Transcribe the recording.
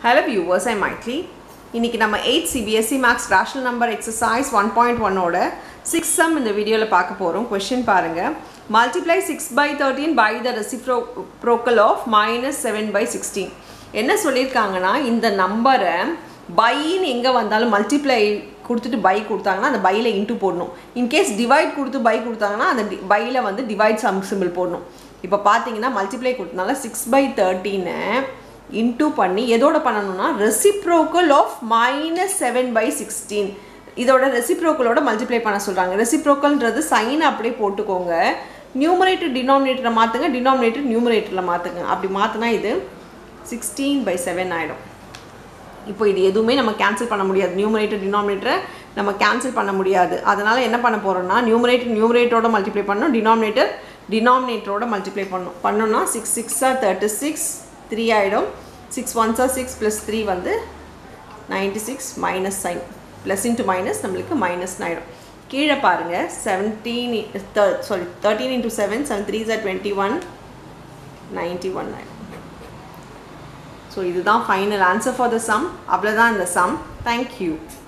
hello viewers ஐ மைட்லி இன்றைக்கி நம்ம eight CBSE maths rational number exercise one point ஒன்னோட சிக்ஸ் சம் இந்த வீடியோவில் பார்க்க போகிறோம் கொஷின் பாருங்கள் multiply six by thirteen by the reciprocal of minus seven by sixteen என்ன சொல்லியிருக்காங்கன்னா இந்த நம்பரை பைன்னு எங்கே வந்தாலும் மல்டிப்ளை கொடுத்துட்டு பை கொடுத்தாங்கன்னா அந்த பையில் இன்ட்டு போடணும் இன்கேஸ் டிவைட் கொடுத்து பை கொடுத்தாங்கன்னா அந்த டி பையில் வந்து டிவைட் சம் சிம்பிள் போடணும் இப்போ பார்த்தீங்கன்னா மல்டிப்ளை கொடுத்தனால சிக்ஸ் பை தேர்ட்டீனை இன்டூ பண்ணி எதோட பண்ணணும்னா reciprocal of minus seven by sixteen இதோட ரெசிப்ரோக்கலோட மல்டிப்ளை பண்ண சொல்கிறாங்க ரெசிப்ரோக்கல்ன்றது சைன் அப்படியே போட்டுக்கோங்க நியூமரேட்டர் டினாமினேட்டரை மாற்றுங்க டினாமினேட்டர் நியூமரேட்டரில் மாற்றுங்க அப்படி மாற்றினா இது சிக்ஸ்டீன் பை செவன் ஆகிடும் இப்போ இது எதுவுமே நம்ம கேன்சல் பண்ண முடியாது நியூமரேட்டர் டினாமினேட்டரை நம்ம கேன்சல் பண்ண முடியாது அதனால் என்ன பண்ண போகிறோம்னா நியூமரேட்டர் நியூமரேட்டரோட மல்டிப்ளை பண்ணணும் டினாமினேட்டர் டினாமினேட்டரோட மல்டிப்ளை பண்ணணும் பண்ணோன்னா சிக்ஸ் சிக்ஸாக தேர்ட்டி சிக்ஸ் த்ரீ ஆகிடும் சிக்ஸ் ஒன்ஸாக சிக்ஸ் ப்ளஸ் த்ரீ வந்து ninety six minus sign plus into minus நம்மளுக்கு மைனஸ் ஆகிடும் கீழே பாருங்கள் seventeen sorry thirteen into seven seven three sir twenty one ninety one ஆகிடும் ஸோ இதுதான் final answer for the sum அவ்வளோதான் இந்த சம் தேங்க்யூ